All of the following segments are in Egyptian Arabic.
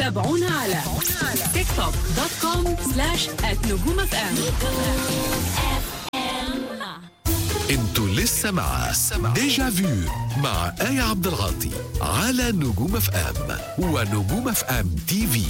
تابعونا على تيك توك دوت كوم سلاش نجوم اف ام انتوا لسه مع ديجا فيو مع آية عبد العاطي على نجوم اف ام ونجوم اف ام تي في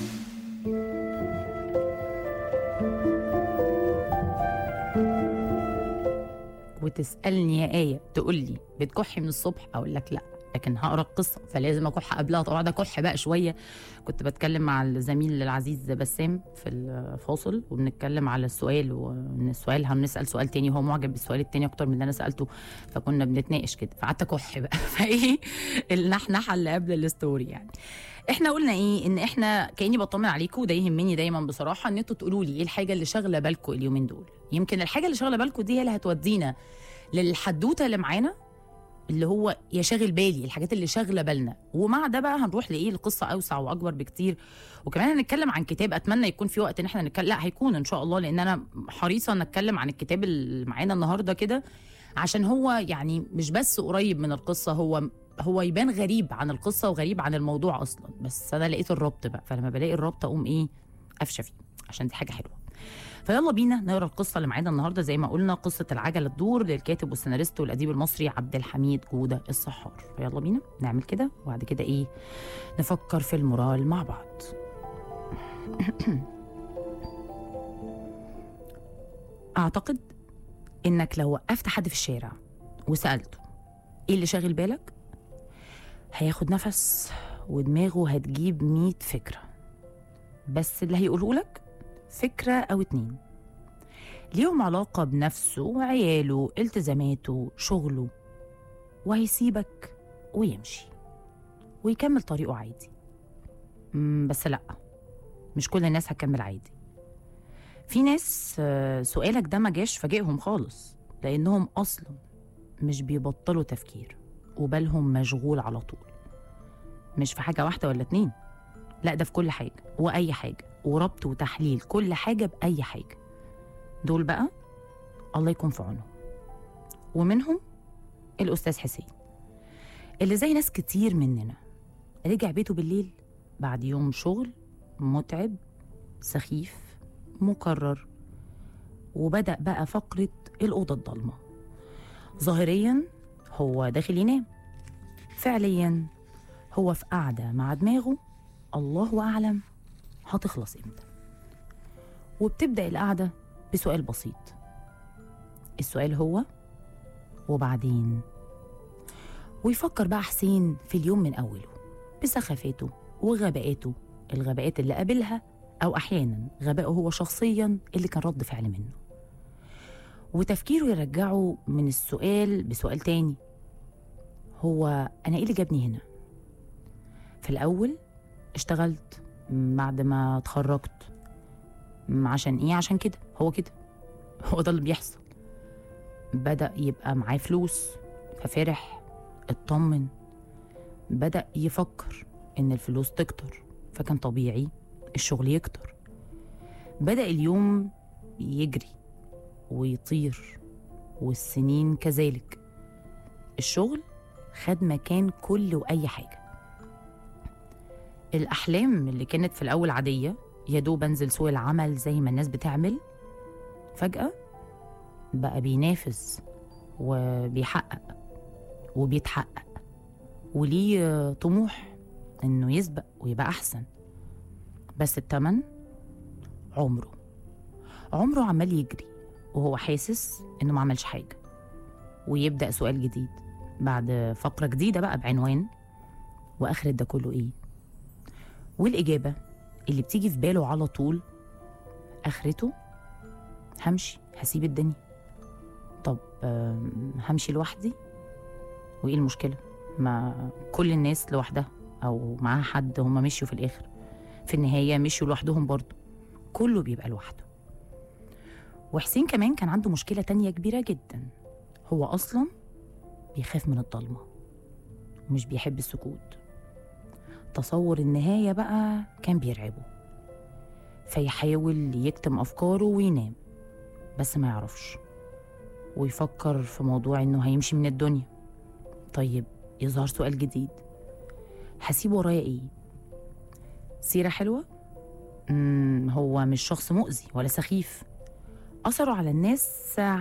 وتسالني يا ايه تقول لي بتكحي من الصبح اقول لك لا لكن هقرا القصه فلازم اكح قبلها اقعد اكح بقى شويه كنت بتكلم مع الزميل العزيز بسام في الفاصل وبنتكلم على السؤال وان السؤال هنسال سؤال تاني وهو معجب بالسؤال التاني اكتر من اللي انا سالته فكنا بنتناقش كده فقعدت اكح بقى فايه النحنحه اللي قبل الستوري يعني احنا قلنا ايه ان احنا كاني بطمن عليكم وده يهمني دايما بصراحه ان انتوا تقولوا لي ايه الحاجه اللي شاغله بالكم اليومين دول يمكن الحاجه اللي شاغله بالكم دي هي اللي هتودينا للحدوته اللي معانا اللي هو يا شاغل بالي الحاجات اللي شاغله بالنا ومع ده بقى هنروح لايه القصه اوسع واكبر بكتير وكمان هنتكلم عن كتاب اتمنى يكون في وقت ان احنا نتكلم لا هيكون ان شاء الله لان انا حريصه نتكلم عن الكتاب اللي معانا النهارده كده عشان هو يعني مش بس قريب من القصه هو هو يبان غريب عن القصه وغريب عن الموضوع اصلا بس انا لقيت الربط بقى فلما بلاقي الربط اقوم ايه قفشه فيه عشان دي حاجه حلوه فيلا بينا نقرا القصه اللي معانا النهارده زي ما قلنا قصه العجله تدور للكاتب والسيناريست والاديب المصري عبد الحميد جوده الصحار فيلا بينا نعمل كده وبعد كده ايه نفكر في المورال مع بعض اعتقد انك لو وقفت حد في الشارع وسالته ايه اللي شاغل بالك هياخد نفس ودماغه هتجيب مية فكره بس اللي هيقوله لك فكرة أو اتنين ليهم علاقة بنفسه وعياله التزاماته شغله وهيسيبك ويمشي ويكمل طريقه عادي مم، بس لأ مش كل الناس هتكمل عادي في ناس آه، سؤالك ده ما جاش فاجئهم خالص لأنهم أصلا مش بيبطلوا تفكير وبالهم مشغول على طول مش في حاجة واحدة ولا اتنين لا ده في كل حاجة وأي حاجة وربط وتحليل كل حاجة بأي حاجة دول بقى الله يكون في عونهم ومنهم الأستاذ حسين اللي زي ناس كتير مننا رجع بيته بالليل بعد يوم شغل متعب سخيف مكرر وبدأ بقى فقرة الأوضة الضلمة ظاهريا هو داخل ينام فعليا هو في قعدة مع دماغه الله أعلم هتخلص امتى وبتبدأ القعدة بسؤال بسيط السؤال هو وبعدين ويفكر بقى حسين في اليوم من أوله بسخافاته وغباءاته الغباءات اللي قابلها أو أحيانا غبائه هو شخصيا اللي كان رد فعل منه وتفكيره يرجعه من السؤال بسؤال تاني هو أنا إيه اللي جابني هنا؟ في الأول اشتغلت بعد ما اتخرجت م- عشان ايه عشان كده هو كده هو ده اللي بيحصل بدأ يبقى معاه فلوس ففرح اطمن بدأ يفكر ان الفلوس تكتر فكان طبيعي الشغل يكتر بدأ اليوم يجري ويطير والسنين كذلك الشغل خد مكان كل وأي حاجة الأحلام اللي كانت في الأول عادية يا دوب أنزل سوق العمل زي ما الناس بتعمل فجأة بقى بينافس وبيحقق وبيتحقق وليه طموح إنه يسبق ويبقى أحسن بس التمن عمره عمره عمال يجري وهو حاسس إنه ما عملش حاجة ويبدأ سؤال جديد بعد فقرة جديدة بقى بعنوان وآخرة ده كله إيه والإجابة اللي بتيجي في باله على طول آخرته همشي هسيب الدنيا طب آم، همشي لوحدي وإيه المشكلة ما كل الناس لوحدها أو معاها حد هما مشيوا في الآخر في النهاية مشيوا لوحدهم برضه كله بيبقى لوحده وحسين كمان كان عنده مشكلة تانية كبيرة جدا هو أصلا بيخاف من الضلمة ومش بيحب السكوت تصور النهاية بقى كان بيرعبه فيحاول يكتم أفكاره وينام بس ما يعرفش ويفكر في موضوع إنه هيمشي من الدنيا طيب يظهر سؤال جديد هسيب ورايا إيه؟ سيرة حلوة مم هو مش شخص مؤذي ولا سخيف أثره على الناس